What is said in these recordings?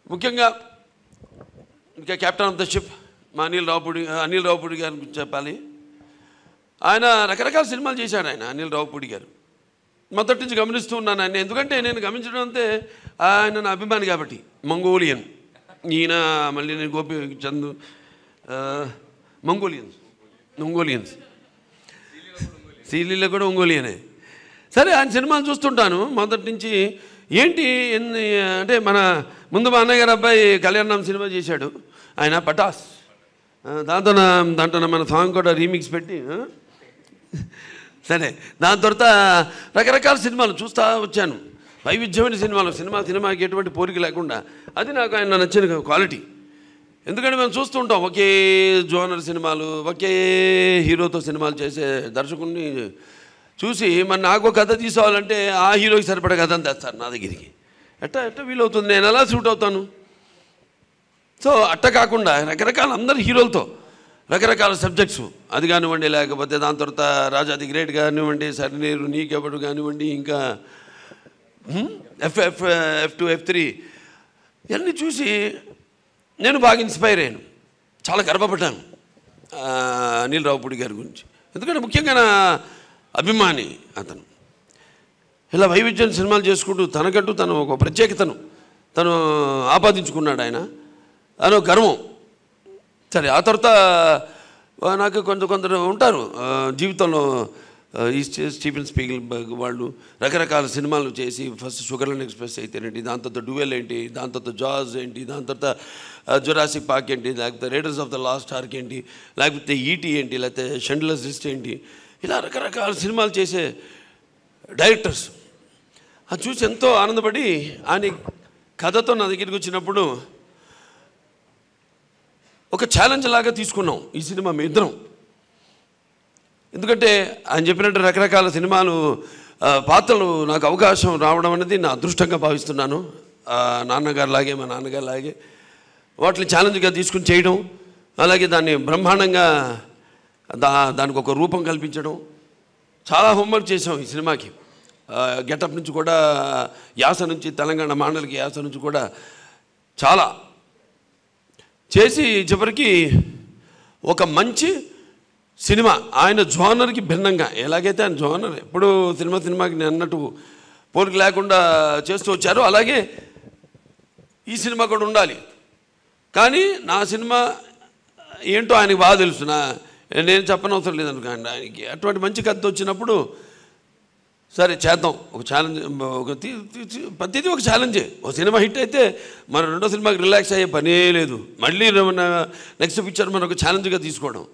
ముఖ్యంగా ఇంకా captain of the ship మా అనిల్ రావుపూడి అనిల్ రావుపూడి గారి గురించి చెప్పాలి ఆయన రకరకాల సినిమాలు చేశాడు ఆయన అనిల్ రావుపూడి గారు మొదటి నుంచి గమనిస్తూ ఉన్నాను ఆయన ఎందుకంటే నేను గమనించడం అంతే ఆయన నా అభిమాని కాబట్టి మంగోలియన్ ఈయన మళ్ళీ నేను గోపి చందు ఆ, మంగోలియన్స్ మంగోలియన్స్ సీలీలో కూడా ఒంగోలియనే సరే ఆయన సినిమాలు చూస్తుంటాను మొదటి నుంచి ఏంటి ఎన్ని అంటే మన ముందు మా అన్నయ్య గారు అబ్బాయి కళ్యాణం సినిమా చేశాడు ఆయన పటాస్ ఆ, దాంతో నా- దాంట్లో మన సాంగ్ కూడా రీమిక్స్ పెట్టి ఆ? సరే దాని తర్వాత రకరకాల సినిమాలు చూస్తూ వచ్చాను వైవిధ్యమైన సినిమాలు సినిమా సినిమాకి ఎటువంటి పోలిక లేకుండా అది నాకు ఆయన నచ్చిన క్వాలిటీ ఎందుకంటే మేము చూస్తూ ఉంటాం ఒకే జోనర్ సినిమాలు ఒకే హీరోతో సినిమాలు చేసే దర్శకుడిని చూసి మరి నాకు ఒక కథ తీసుకోవాలంటే ఆ హీరోకి సరిపడే కథ అని తెస్తారు నా దగ్గరికి ఎట్ట ఎట్ట వీలవుతుంది నేను ఎలా సూట్ అవుతాను సో అట్ట కాకుండా రకరకాల అందరు హీరోలతో రకరకాల సబ్జెక్ట్స్ అది కానివ్వండి లేకపోతే దాని తర్వాత రాజా ది గ్రేట్ కానివ్వండి సరినేరు నీకెవడు కానివ్వండి ఇంకా F F F two F three ఇవన్నీ చూసి నేను బాగా ఇన్స్పైర్ అయ్యాను చాలా గర్వపడ్డాను ఆ, అనిల్ రావుపూడి గారి గురించి ఎందుకంటే ముఖ్యంగా నా అభిమాని అతను ఇలా వైవిధ్యం సినిమాలు చేసుకుంటూ తనకంటూ తను ఒక ప్రత్యేకతను తను ఆపాదించుకున్నాడు ఆయన అదో గర్వం సరే ఆ తర్వాత ఆ, నాకు కొంత కొందరు ఉంటారు ఆ, జీవితంలో ఆ, ఈ స్టీ- స్టీఫెన్ స్పీగిల్ బర్గ్ వాళ్ళు రకరకాల సినిమాలు చేసి ఫస్ట్ షుగర్లైన్ ఎక్స్ప్రెస్ అయితేనేంటి దాని తర్వాత డువెల్ ఏంటి దాని తర్వాత జాజ్ ఏంటి దాని తర్వాత జురాసిక్ పార్క్ ఏంటి లేకపోతే Raiders of the Lost Ark ఏంటి లేకపోతే ఈటీ ఏంటి లేకపోతే షెండ్లస్ లిస్ట్ ఏంటి ఇలా రకరకాల సినిమాలు చేసే డైరెక్టర్స్ అది చూసి ఎంతో ఆనందపడి ఆయన కథతో నా దగ్గరికి వచ్చినప్పుడు ఒక ఛాలెంజ్ లాగా తీసుకున్నాం ఈ సినిమా మీ ఇద్దరం ఎందుకంటే ఆయన చెప్పినట్టు రకరకాల సినిమాలు ఆ, పాత్రలు నాకు అవకాశం రావడం అనేది నా అదృష్టంగా భావిస్తున్నాను ఆ, నాన్నగారు లాగే మా నాన్నగారు లాగే వాటిని ఛాలెంజ్గా తీసుకుని చేయడం అలాగే దాన్ని బ్రహ్మాండంగా దా దానికి ఒక రూపం కల్పించడం చాలా హోంవర్క్ చేసాం ఈ సినిమాకి గెటప్ నుంచి కూడా యాస నుంచి తెలంగాణ మాండలికి యాస నుంచి కూడా చాలా చేసి చివరికి ఒక మంచి సినిమా ఆయన జోనర్కి భిన్నంగా ఎలాగైతే ఆయన జోనర్ ఎప్పుడు సినిమా సినిమాకి నేను అన్నట్టు పోలిక లేకుండా చేస్తూ వచ్చారో అలాగే ఈ సినిమా కూడా ఉండాలి కానీ నా సినిమా ఏంటో ఆయనకి బాగా తెలుసు నా నేను చెప్పనవసరం లేదనుకోండి ఆయనకి అటువంటి మంచి కథ వచ్చినప్పుడు సరే చేద్దాం ఒక ఛాలెంజ్ ఒక తీ- తీ- తీ- ప్రతిదీ ఒక ఛాలెంజే ఒక సినిమా హిట్ అయితే మన రెండో సినిమాకి రిలాక్స్ అయ్యే పనే లేదు మళ్ళీ మన నెక్స్ట్ పిక్చర్ మనం ఒక ఛాలెంజ్గా తీసుకోవడం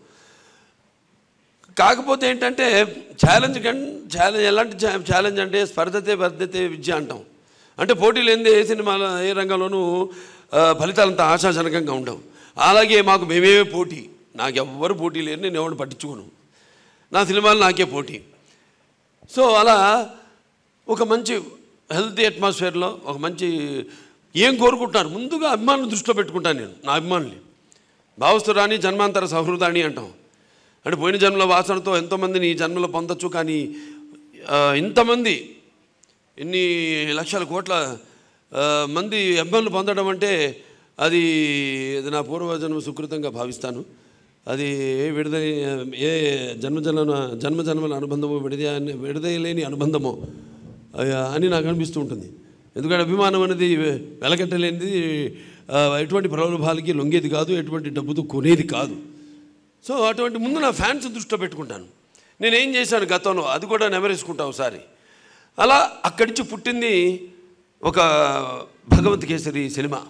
కాకపోతే ఏంటంటే ఛాలెంజ్ కన్ ఛాలెంజ్ ఎలాంటి ఛా- ఛాలెంజ్ అంటే స్పర్ధతే వర్ధతే విద్య అంటాం అంటే పోటీ లేనిదే ఏ సినిమాలో ఏ రంగంలోనూ ఆ, ఫలితాలు అంత ఆశాజనకంగా ఉండవు అలాగే మాకు మేమేమే పోటీ నాకు ఎవ్వరు పోటీ లేరు నేను ఎవరిని పట్టించుకోను నా సినిమాలు నాకే పోటీ సో అలా ఒక మంచి హెల్తీ అట్మాస్ఫియర్లో ఒక మంచి ఏం కోరుకుంటున్నారు ముందుగా అభిమానులు దృష్టిలో పెట్టుకుంటాను నేను నా అభిమానుల్ని భావస్తురాని జన్మాంతర సహృదాని అంటాం అంటే పోయిన జన్మల వాసనతో ఎంతోమందిని ఈ జన్మలో పొందొచ్చు కానీ ఆ, ఇంతమంది ఎన్ని లక్షల కోట్ల ఆ, మంది అభిమానులు పొందడం అంటే అది అది నా పూర్వజన్మ సుకృతంగా భావిస్తాను అది ఏ విడదల ఏ జన్మజన్మ జన్మజన్మల అనుబంధమో విడద విడదలేని అనుబంధమో ఆ, అని నాకు అనిపిస్తూ ఉంటుంది ఎందుకంటే అభిమానం అనేది వెలకట్టలేనిది ఆ, ఎటువంటి ప్రలోభాలకి లొంగేది కాదు ఎటువంటి డబ్బుతో కొనేది కాదు సో అటువంటి ముందు నా ఫ్యాన్స్ దృష్టిలో పెట్టుకుంటాను నేనేం చేశాను గతంలో అది కూడా నెమరేసుకుంటా ఒకసారి అలా అక్కడి నుంచి పుట్టింది ఒక భగవంత్ కేసరి సినిమా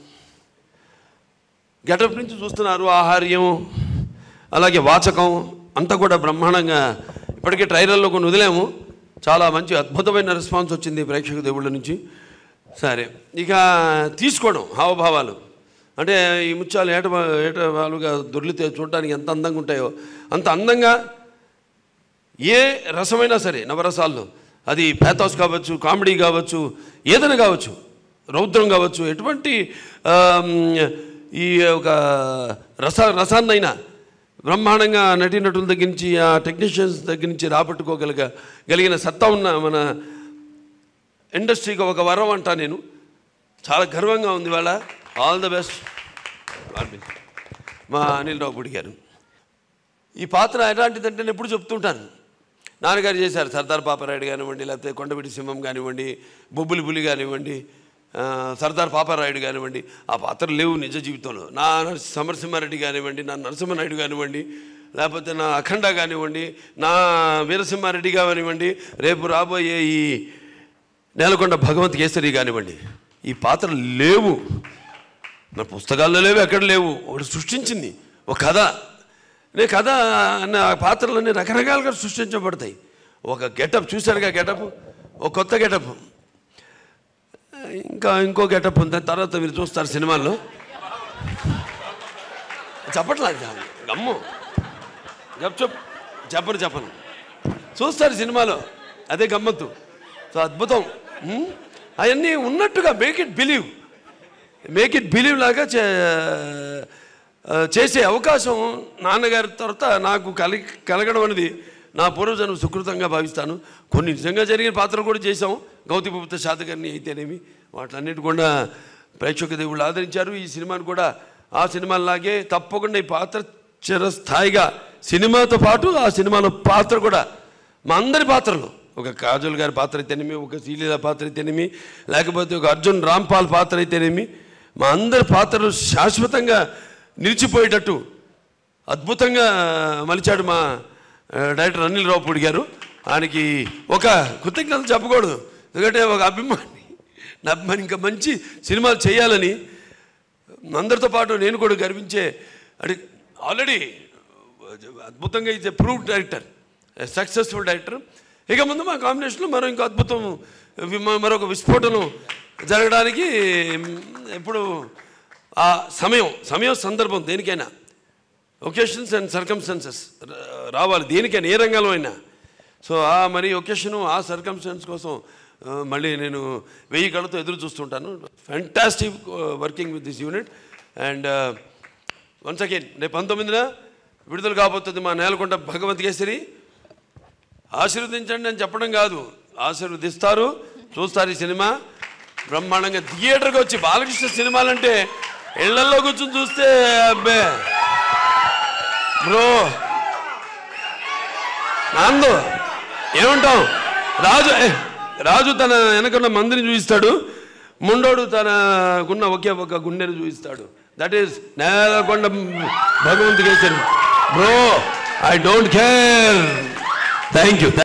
గెటప్ నుంచి చూస్తున్నారు ఆహార్యం అలాగే వాచకం అంతా కూడా బ్రహ్మాండంగా ఇప్పటికే ట్రైలర్లో కొన్ని వదిలాము చాలా మంచి అద్భుతమైన రెస్పాన్స్ వచ్చింది ప్రేక్షక దేవుళ్ళ నుంచి సరే ఇక తీసుకోవడం హావభావాలు అంటే ఈ ముత్యాలు ఏట ఏటవాలుగా దొర్లితే చూడడానికి ఎంత అందంగా ఉంటాయో అంత అందంగా ఏ రసమైనా సరే నవరసాల్లో అది పేథాస్ కావచ్చు కామెడీ కావచ్చు ఏదైనా కావచ్చు రౌద్రం కావచ్చు ఎటువంటి ఆమ్, ఈ ఒక రస రసాన్నైనా బ్రహ్మాండంగా నటీనటుల దగ్గర నుంచి ఆ టెక్నీషియన్స్ దగ్గర నుంచి రాబట్టుకోగలిగ గలిగిన సత్తా ఉన్న మన ఇండస్ట్రీకి ఒక వరం అంటా నేను చాలా గర్వంగా ఉంది వాళ్ళ ఆల్ ద బెస్ట్ మా అనిల్ రావు గుడి గారు ఈ పాత్ర ఎలాంటిదంటే నేను ఎప్పుడు చెప్తుంటాను నాన్నగారు చేశారు సర్దార్ పాపారాయుడు కానివ్వండి లేకపోతే కొండవిటి సింహం కానివ్వండి బొబ్బులి పులి కానివ్వండి ఆ, సర్దార్ పాపారాయుడు కానివ్వండి ఆ పాత్రలు లేవు నిజ జీవితంలో నా నరసి- సమరసింహారెడ్డి కానివ్వండి నా నరసింహనాయుడు కానివ్వండి లేకపోతే నా అఖండ కానివ్వండి నా వీరసింహారెడ్డి కానివ్వండి రేపు రాబోయే ఈ నేలకొండ భగవంత్ కేసరి కానివ్వండి ఈ పాత్రలు లేవు నా పుస్తకాల్లో లేవు ఎక్కడ లేవు ఒకటి సృష్టించింది ఒక కథ నే కథ అన్న ఆ పాత్రలన్నీ రకరకాలుగా సృష్టించబడతాయి ఒక గెటప్ చూశారుగా గెటప్ ఒక కొత్త గెటప్ ఇంకా ఇంకో గెటప్ ఉంది దాని తర్వాత మీరు చూస్తారు సినిమాల్లో చెప్పట్లేదు గమ్ము చెప్ చెప్ చెప్పను చెప్పను చూస్తారు సినిమాలో అదే గమ్మత్తు సో అద్భుతం అవన్నీ ఉన్నట్టుగా make it believe make it believe లాగా చే ఆ, చేసే అవకాశం నాన్నగారి తర్వాత నాకు కలిగి కలగడం అనేది నా పూర్వజన్మ సుకృతంగా భావిస్తాను కొన్ని నిజంగా జరిగిన పాత్రలు కూడా చేశాం గౌతమిపుత్ర శాతకర్ణి అయితేనేమి వాటిలన్నిటి కూడా ప్రేక్షక దేవుళ్ళు ఆదరించారు ఈ సినిమాను కూడా ఆ సినిమాలాగే తప్పకుండా ఈ పాత్ర చిరస్థాయిగా సినిమాతో పాటు ఆ సినిమాలో పాత్ర కూడా మా అందరి పాత్రలు ఒక కాజల్ గారి పాత్ర అయితేనేమి ఒక శ్రీలీల పాత్ర అయితేనేమి లేకపోతే ఒక అర్జున్ రాంపాల్ పాత్ర అయితేనేమి మా అందరి పాత్రలు శాశ్వతంగా నిలిచిపోయేటట్టు అద్భుతంగా మలిచాడు మా ఆ, డైరెక్టర్ అనిల్ రావుపూడి గారు ఆయనకి ఒక కృతజ్ఞతలు చెప్పకూడదు ఎందుకంటే ఒక అభిమాని నా అభిమాని ఇంకా మంచి సినిమాలు చేయాలని అందరితో పాటు నేను కూడా గర్వించే అంటే ఆల్రెడీ అద్భుతంగా ఇచ్చే ప్రూవ్ డైరెక్టర్ సక్సెస్ఫుల్ డైరెక్టర్ ఇక ముందు మా కాంబినేషన్లో మరో ఇంకో అద్భుతం వి- మ- మరొక విస్ఫోటనం జరగడానికి ఇప్పుడు ఆ సమయం సమయం సందర్భం దేనికైనా ఒకేషన్స్ అండ్ సర్కమ్స్టెన్సెస్ రావాలి దేనికైనా ఏ రంగంలో అయినా సో ఆ మరి ఒకేషను ఆ సర్కమ్స్టెన్స్ కోసం ఆ, మళ్ళీ నేను వెయ్యి కళ్ళతో ఎదురు చూస్తుంటాను fantastic working with this unit and once again రేపు పంతొమ్మిదిన విడుదల కాబోతుంది మా నేలకొండ భగవంత్ కేసరి ఆశీర్వదించండి అని చెప్పడం కాదు ఆశీర్వదిస్తారు చూస్తారు ఈ సినిమా బ్రహ్మాండంగా థియేటర్కి వచ్చి బాలకృష్ణ సినిమాలంటే ఇళ్లలో కూర్చొని చూస్తే అబ్బే బ్రో నాందు ఏమంటాం రాజు ఏ, రాజు తన వెనకున్న మందిని చూపిస్తాడు ముండోడు తనకున్న ఒకే ఒక గుండెని చూపిస్తాడు దట్ ఈస్ నేలకొండ భగవంతుడు bro I don't care thank you